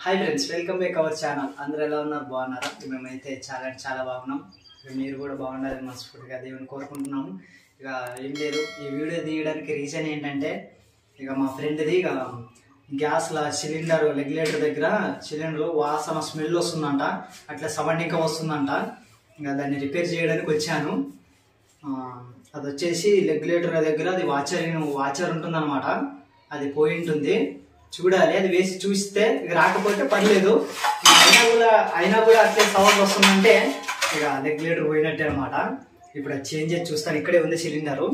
Hi friends welcome back our channel అందరూ ఎలా ఉన్నారు బాగున్నారా మేమైతే చాలా అంటే చాలా బాగున్నాం ఇక మీరు కూడా బాగుండాలని మనస్ఫూర్తిగా దేవుని కోరుకుంటున్నాము ఇక ఏం లేదు ఈ వీడియో తీయడానికి రీజన్ ఏంటంటే ఇక మా ఫ్రెండ్ది ఇక గ్యాస్ల సిలిండర్ రెగ్యులేటర్ దగ్గర సిలిండర్ వాసన స్మెల్ వస్తుందంట అట్లా సౌండ్ ఇంకా వస్తుందంట ఇంకా దాన్ని రిపేర్ చేయడానికి వచ్చాను ఆ, అది వచ్చేసి రెగ్యులేటర్ దగ్గర అది వాచర్ వాచర్ ఉంటుందన్నమాట అది పోయి ఉంటుంది చూడాలి అది వేసి చూస్తే ఇక రాకపోతే పర్లేదు అయినా కూడా అయినా కూడా అట్లే సౌండ్ వస్తుందంటే ఇక రెగ్యులేటర్ పోయినట్టే అనమాట ఇప్పుడు అది చేంజ్ చేసి చూస్తాను ఇక్కడే ఉంది సిలిండరు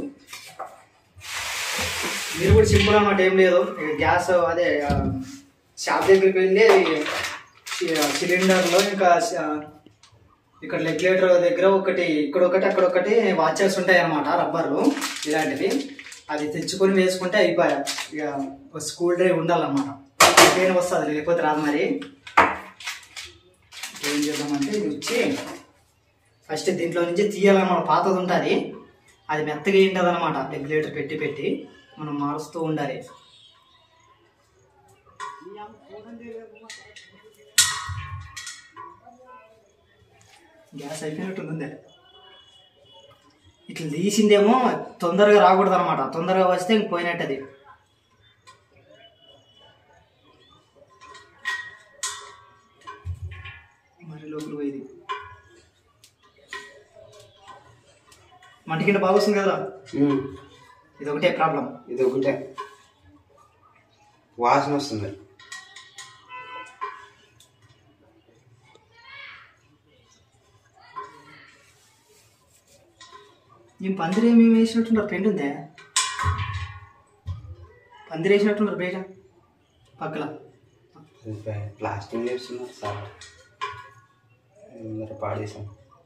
మీరు కూడా సింపుల్ అనమాట ఏం లేదు ఇక గ్యాస్ అదే ఆ, షాప్ దగ్గరికి వెళ్ళి సి- సిలిండర్లో ఇంకా స- ఇక్కడ రెగ్యులేటర్ దగ్గర ఒకటి ఇక్కడ ఒకటి అక్కడ ఒకటి వాచర్స్ ఉంటాయి అనమాట రబ్బర్లు ఇలాంటివి అది తెచ్చుకొని వేసుకుంటే అయిపోయా ఇక ఒక స్కూల్ డ్రైవ్ ఉండాలన్నమాట పెయిన్ వస్తుంది లేకపోతే రాదు మరి ఏం చేద్దామంటే ఇది వచ్చి ఫస్ట్ దీంట్లో నుంచి తీయాలన్నమాట పాతది ఉంటుంది అది మెత్తగా ఉంటుంది అనమాట రెగ్యులేటర్ పెట్టి పెట్టి మనం మారుస్తూ ఉండాలి గ్యాస్ అయిపోయినట్టుంది ఇట్లా తీసిందేమో తొందరగా రాకూడదు అనమాట తొందరగా వస్తే ఇంక పోయినట్టు అది మరి లోపల పోయింది మంటి కింద బాగా వస్తుంది కదా ఉమ్, ఇది ఒకటే ప్రాబ్లం ఇది ఒకటే వాసన వస్తుంది నేను పందిరి ఏమి వేసినట్టున్నారు పెంట్ ఉందే పందిరి వేసినట్టున్నారు బయట పక్కల అది ప్లా- ప్లాస్టింగ్ చేస్తున్నారు సార్ మరి పాడేసాం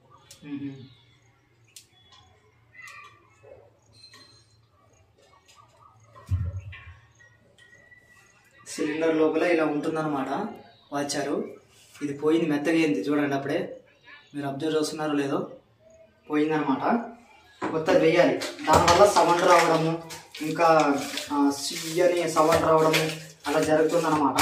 సిలిండర్ లోపల ఇలా ఉంటుందన్నమాట వాచారు ఇది పోయింది మెత్తగా అయింది చూడండి అప్పుడే మీరు అబ్జర్వ్ చేస్తున్నారో లేదో పోయిందనమాట కొత్తది వేయాలి దానివల్ల సౌండ్ రావడము ఇంకా సియ్యని సౌండ్ రావడము అలా జరుగుతుందన్నమాట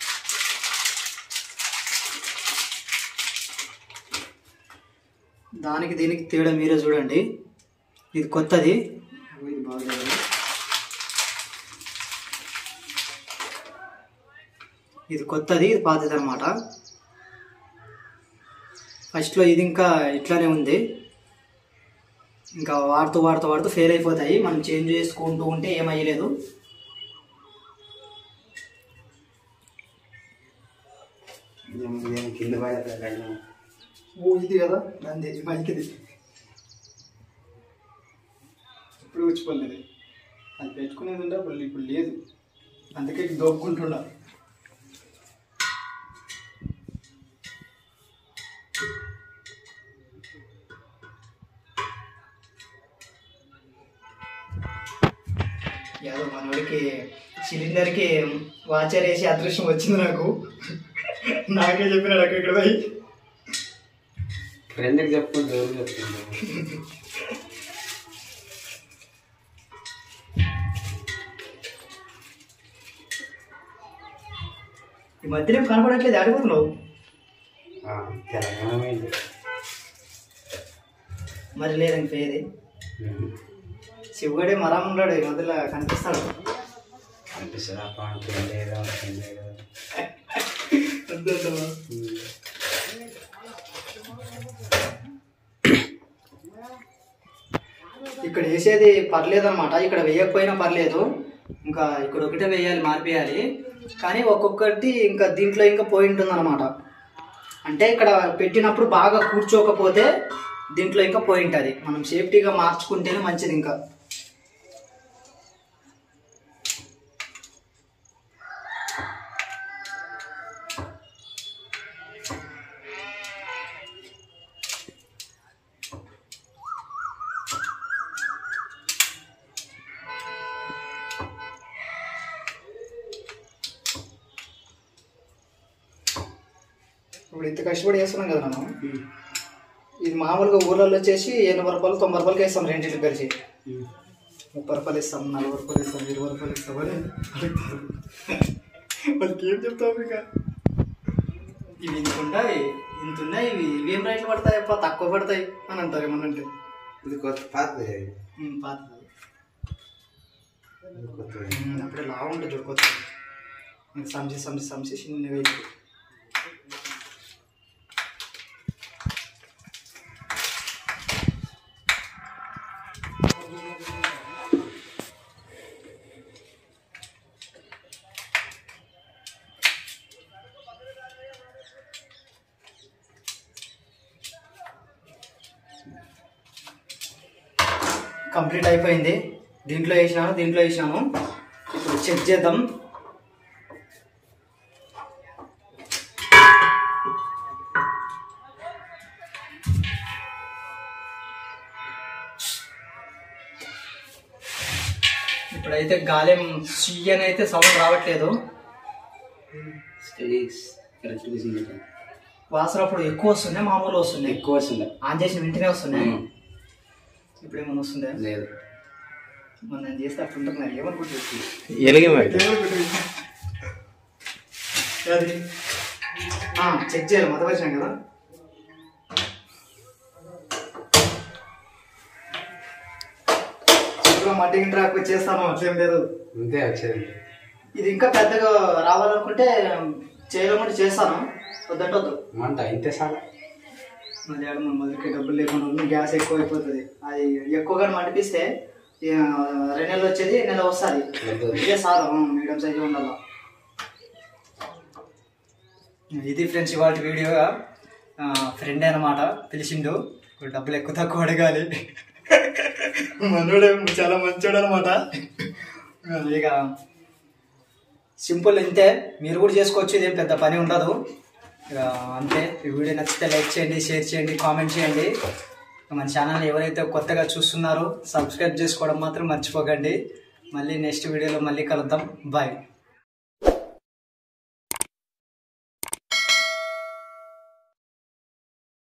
దానికి దీనికి తేడా మీరే చూడండి ఇది కొత్తది ఇది బాగలేదు ఇది కొత్తది ఇది పాతది అనమాట ఫస్ట్లో ఇది ఇంకా ఇట్లానే ఉంది ఇంకా వాడుతూ వాడుతూ వాడుతూ ఫెయిల్ అయిపోతాయి మనం చేంజ్ చేసుకుంటూ ఉంటే ఏమయ్యలేదు ఇదేం కింద పడేది ఓ ఇది కదా నంది మైకిది ఇప్పుడు వచ్చిపోలేదు అది పెట్టుకునేది ఉండే ఇప్పుడు ఇప్పుడు లేదు అందుకే దోక్కుంటుండ యాదో మనోడికి సిలిండర్కి వాచర్ వేసి అదృష్టం వచ్చింది నాకు నాకే చెప్పినాడు అక్కడ పోయి ఫ్రెండ్కి చెప్పుకుంటే ఎవరు చెప్తుంటారు ఈ మధ్యలో ఏం కనపడట్లేదు ఆడిపోతున్నావు ఆ, తెలంగాణ పోయింది. మరి లేదని పేది ఉమ్. శివుగడే మరాం ఉన్నాడు ఈ మధ్యలో కనిపిస్తాడు అనిపిస్తుంది అప్ప అంటే లేదా ఏం లేదా వద్దు ఉమ్. ఇక్కడ వేసేది పర్లేదు అనమాట ఇక్కడ వేయకపోయినా పర్లేదు ఇంకా ఇక్కడ ఒకటే వేయాలి మార్పేయాలి కానీ ఒక్కొక్కటి ఇంకా దీంట్లో ఇంకా పోయింట్ ఉందన్నమాట అంటే ఇక్కడ పెట్టినప్పుడు బాగా కూర్చోకపోతే దీంట్లో ఇంకా పోయింట్ అది మనం సేఫ్టీగా మార్చుకుంటేనే మంచిది ఇంకా ఇప్పుడు ఇంత కష్టపడి వేస్తున్నాం కదా మనం ఉమ్. ఇది మామూలుగా ఊర్లలో వచ్చేసి ఎనభై రూపాయలు తొంభై రూపాయలకి వేస్తాం రెండింటికి కలిసి ఉమ్. ముప్పై రూపాయలు ఇస్తాం నలభై రూపాయలు ఇస్తాం ఇరవై రూపాయలు ఇస్తాం అని అడుగుతారు వాళ్ళకి ఏం చెప్తావు ఇక ఇవి ఇంత ఉన్నాయి ఇంత ఉన్నాయి ఇవి ఇవి ఏం రేట్లు పడతాయి అప్ప తక్కువ పడతాయి అని అంటారు ఏమన్నా అంటే ఇది కొత్త పాతది ఇది. ఉమ్, పాతది ఇది కొత్తది. ఉమ్, అప్పుడే లావు ఉంటుంది చూడు కొత్త సంచి సంచి సంచి చిన్నగా అయిపోయి కంప్లీట్ అయిపోయింది దీంట్లో వేసినాను దీంట్లో వేసినాను ఇప్పుడు చెక్ చేద్దాం ఇప్పుడైతే గాలెం అని అయితే సౌండ్ రావట్లేదు స్టడీస్ కరెక్ట్ విజింగ్ వాసన అప్పుడు ఎక్కువ వస్తున్నాయి మామూలు వస్తున్నాయి ఎక్కువ వస్తుంది ఆన్ చేసిన వెంటనే వస్తున్నాయి ఉమ్. ఇప్పుడు ఏమైనా వస్తుందా లేదు మనం నేను చేస్తే అట్లుంటుంది మరి ఏమనుకుంటుంది ఎలిగి మరి అది చెక్ చేయాలి మొదలు వచ్చినాం కదా చెప్పులో మట్టి ఇంట్రాక్ చేస్తాను అట్లేం లేదు అంతే వచ్చేది ఇది ఇంకా పెద్దగా రావాలనుకుంటే చేయాలనుకుంటే చేస్తాను వద్దంటే వద్దు మంట ఇంతే సార్ మళ్ళీ ఆడ మన మొదటికి డబ్బులు లేకుండా ఉంది, గ్యాస్ ఎక్కువ అయిపోతుంది అది ఎక్కువగా మండిపిస్తే ఇక రెండు నెలలు వచ్చేది నెల వస్తుంది వద్దు. ఇదే సార్ మీడియం సైజ్ ఉండాల ఇది ఫ్రెండ్స్ ఇవాళ వీడియోగా ఫ్రెండ్ అనమాట పిలిచిండు ఇప్పుడు డబ్బులు ఎక్కువ తక్కువ అడగాలి మనోడే చాలా మంచోడు అనమాట ఇక సింపుల్ ఇంతే మీరు కూడా చేసుకోవచ్చు ఇదేం పెద్ద పని ఉండదు ఇక అంతే ఈ వీడియో నచ్చితే లైక్ చేయండి షేర్ చేయండి కామెంట్ చేయండి మన ఛానల్ ఎవరైతే కొత్తగా చూస్తున్నారో సబ్స్క్రైబ్ చేసుకోవడం మాత్రం మర్చిపోకండి మళ్ళీ నెక్స్ట్ వీడియోలో మళ్ళీ కలుద్దాం బాయ్